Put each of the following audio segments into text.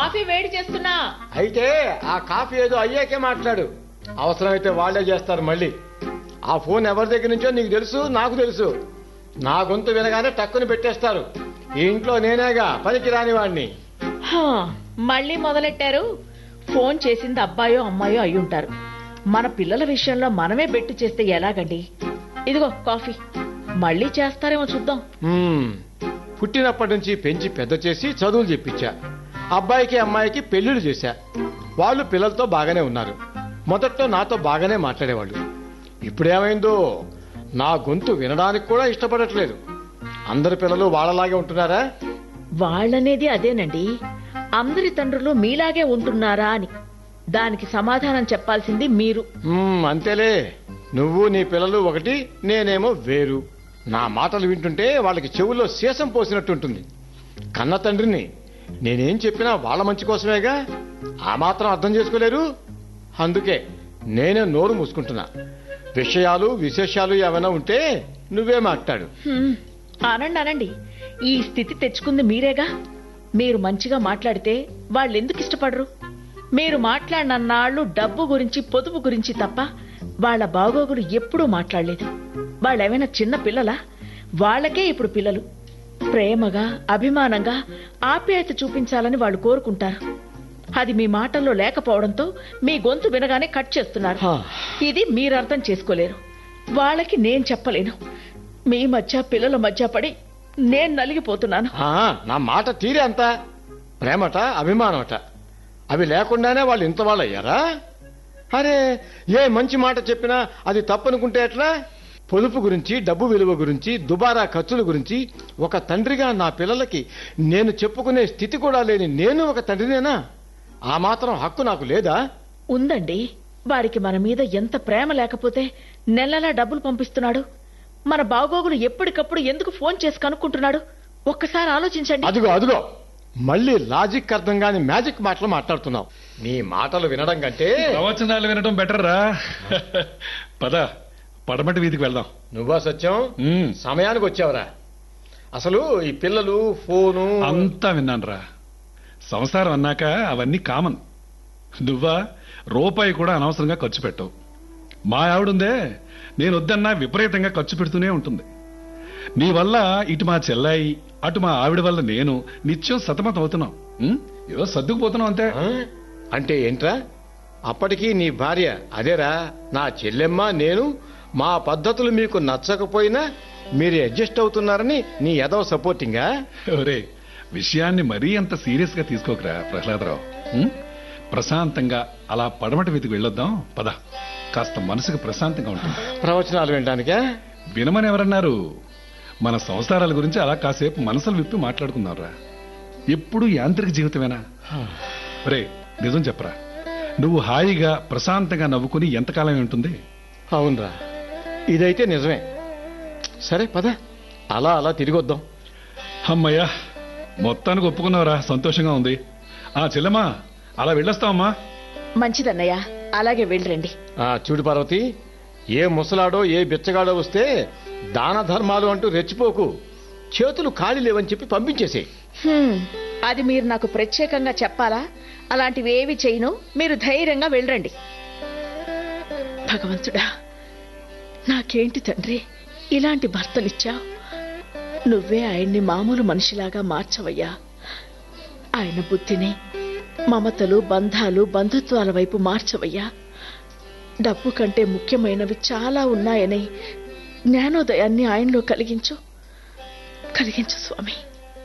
Coffee వేడి చేస్తున్నా అయితే ఆ కాఫీ ఏదో అయ్యాకే మాట్లాడు అవసరమైతే వాళ్ళే చేస్తారు మళ్ళీ ఆ ఫోన్ ఎవరి దగ్గర నుంచో నీకు తెలుసు నాకు తెలుసు నా గొంతు వినగానే టక్కుని పెట్టేస్తారు ఈ ఇంట్లో నేనేగా పనికి రాని వాడిని హా, మళ్ళీ మొదలెట్టారు ఫోన్ చేసింది అబ్బాయో అమ్మాయో అయి ఉంటారు మన పిల్లల విషయంలో మనమే బెట్టు చేస్తే ఎలాగండి ఇదిగో కాఫీ మళ్ళీ చేస్తారేమో చూద్దాం హ్మ్. పుట్టినప్పటి నుంచి పెంచి పెద్ద చేసి చదువులు చెప్పించా అబ్బాయికి అమ్మాయికి పెళ్లిళ్ళు చేశా వాళ్ళు పిల్లలతో బాగానే ఉన్నారు మొదట్లో నాతో బాగానే మాట్లాడేవాళ్ళు ఇప్పుడేమైందో నా గొంతు వినడానికి కూడా ఇష్టపడట్లేదు అందరి పిల్లలు వాళ్ళలాగే ఉంటున్నారా వాళ్ళనేది అదేనండి అందరి తండ్రులు మీలాగే ఉంటున్నారా అని దానికి సమాధానం చెప్పాల్సింది మీరు మ్మ్, అంతేలే నువ్వు నీ పిల్లలు ఒకటి నేనేమో వేరు నా మాటలు వింటుంటే వాళ్ళకి చెవుల్లో సీసం పోసినట్టుంటుంది కన్న తండ్రిని నేనేం చెప్పినా వాళ్ళ మంచి కోసమేగా ఆ మాత్రం అర్థం చేసుకోలేరు అందుకే నేనే నోరు మూసుకుంటున్నా విషయాలు విశేషాలు ఏమైనా ఉంటే నువ్వే మాట్లాడు హ్మ్, అనండి అనండి ఈ స్థితి తెచ్చుకుంది మీరేగా మీరు మంచిగా మాట్లాడితే వాళ్ళు ఎందుకు ఇష్టపడరు మీరు మాట్లాడినన్నాళ్ళు డబ్బు గురించి పొదుపు గురించి తప్ప వాళ్ళ బాగోగులు ఎప్పుడూ మాట్లాడలేదు వాళ్ళేమైనా చిన్న పిల్లలా వాళ్ళకే ఇప్పుడు పిల్లలు ప్రేమగా అభిమానంగా ఆప్యాయత చూపించాలని వాళ్ళు కోరుకుంటారు అది మీ మాటల్లో లేకపోవడంతో మీ గొంతు వినగానే కట్ చేస్తున్నారు హా. ఇది మీరు అర్థం చేసుకోలేరు వాళ్ళకి నేను చెప్పలేను మీ మధ్య పిల్లల మధ్య పడి నేను నలిగిపోతున్నాను ఆ, నా మాట తీరే అంత ప్రేమట అభిమానమట అవి లేకుండానే వాళ్ళు ఇంత వాళ్ళు అయ్యారా అరే ఏ మంచి మాట చెప్పినా అది తప్పనుకుంటే ఎట్లా పొదుపు గురించి డబ్బు విలువ గురించి దుబారా ఖర్చుల గురించి ఒక తండ్రిగా నా పిల్లలకి నేను చెప్పుకునే స్థితి కూడా లేని నేను ఒక తండ్రినేనా ఆ మాత్రం హక్కు నాకు లేదా ఉందండి వారికి మన మీద ఎంత ప్రేమ లేకపోతే నెలలా డబ్బులు పంపిస్తున్నాడు మన బాగోగులు ఎప్పటికప్పుడు ఎందుకు ఫోన్ చేసి కనుక్కుంటున్నాడు ఒక్కసారి ఆలోచించండి అదిగో అదిగో మళ్ళీ లాజిక్ అర్థం కాని మ్యాజిక్ మాటలు మాట్లాడుతున్నావు నీ మాటలు వినడం కంటే ప్రవచనాలు వినడం బెటర్ రా పద పడమటి వీధికి వెళ్దాం నువ్వా సత్యం ఉమ్, సమయానికి వచ్చావురా అసలు ఈ పిల్లలు ఫోను అంతా విన్నాను రా సంసారం అన్నాక అవన్నీ కామన్ నువ్వా రూపాయి కూడా అనవసరంగా ఖర్చు పెట్టవు మా ఆవిడుందే నేను వద్దన్నా విపరీతంగా ఖర్చు పెడుతూనే ఉంటుంది నీ వల్ల ఇటు మా చెల్లాయి అటు మా ఆవిడ వల్ల నేను నిత్యం సతమతం అవుతున్నాం ఉమ్, ఏదో సర్దుకుపోతున్నాం అంతే ఆ? అంటే ఏంట్రా అప్పటికి నీ భార్య అదేరా నా చెల్లెమ్మ నేను మా పద్ధతులు మీకు నచ్చకపోయినా మీరు అడ్జస్ట్ అవుతున్నారని నీ ఎదవ సపోర్టింగా ఒరే విషయాన్ని మరీ అంత సీరియస్ గా తీసుకోకరా ప్రహ్లాదరావు ఉం? ప్రశాంతంగా అలా పడమటి వీధికి వెళ్ళొద్దాం పద కాస్త మనసుకు ప్రశాంతంగా ఉంటుంది ప్రవచనాలు వినడానికా వినమని ఎవరన్నారు మన సంసారాల గురించి అలా కాసేపు మనసులు విప్పి మాట్లాడుకుందాంరా ఎప్పుడు యాంత్రిక జీవితమేనా రే నిజం చెప్పరా నువ్వు హాయిగా ప్రశాంతంగా నవ్వుకుని ఎంతకాలం ఉంటుంది అవునరా ఇదైతే నిజమే సరే పద అలా అలా తిరిగి వద్దాం అమ్మయ్యా మొత్తానికి ఒప్పుకున్నావురా సంతోషంగా ఉంది ఆ చెల్లెమ్మా అలా వెళ్ళొస్తావమ్మా మంచిదన్నయ్య అలాగే వెళ్ళండి ఆ చూడు పార్వతి ఏ ముసలాడో ఏ బిచ్చగాడో వస్తే దాన ధర్మాలు అంటూ రెచ్చిపోకు చేతులు ఖాళీ లేవని చెప్పి పంపించేసే హ్మ్, అది మీరు నాకు ప్రత్యేకంగా చెప్పాలా అలాంటివి ఏవి చేయను మీరు ధైర్యంగా వెళ్ళండి భగవంతుడా నాకేంటి తండ్రి ఇలాంటి భర్తనిచ్చా నువ్వే ఆయన్ని మామూలు మనిషిలాగా మార్చవయ్యా ఆయన బుద్ధిని మమతలు బంధాలు బంధుత్వాల వైపు మార్చవయ్యా డబ్బు కంటే ముఖ్యమైనవి చాలా ఉన్నాయని జ్ఞానోదయాన్ని ఆయనలో కలిగించు కలిగించు స్వామి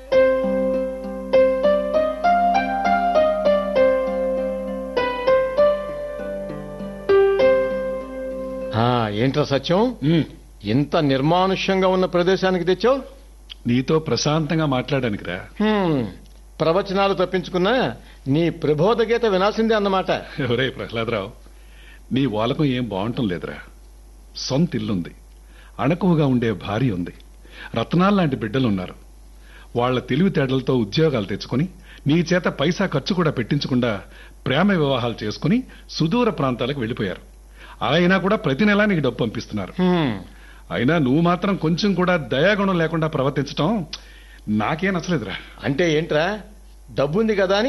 ఆ ఏంట్రా సత్యం ఉం. ఇంత నిర్మానుష్యంగా ఉన్న ప్రదేశానికి తెచ్చావు నీతో ప్రశాంతంగా మాట్లాడానికిరా హ్మ్, ప్రవచనాలు తప్పించుకున్నా నీ ప్రబోధ గీత వినాల్సిందే అన్నమాట ఒరే ప్రహ్లాదరావు నీ వాలకం ఏం బాగుంటం లేదురా సొంత ఇల్లుంది అణకువగా ఉండే భార్య ఉంది రత్నాలు లాంటి బిడ్డలున్నారు వాళ్ళ తెలివితేటలతో ఉద్యోగాలు తెచ్చుకుని నీ చేత పైసా ఖర్చు కూడా పెట్టించకుండా ప్రేమ వివాహాలు చేసుకుని సుదూర ప్రాంతాలకు వెళ్ళిపోయారు అలా అయినా కూడా ప్రతి నెలా నీకు డబ్బు పంపిస్తున్నారు హ్మ్, అయినా నువ్వు మాత్రం కొంచెం కూడా దయాగుణం లేకుండా ప్రవర్తించటం నాకే నచ్చలేదురా అంటే ఏంట్రా డబ్బుంది కదా అని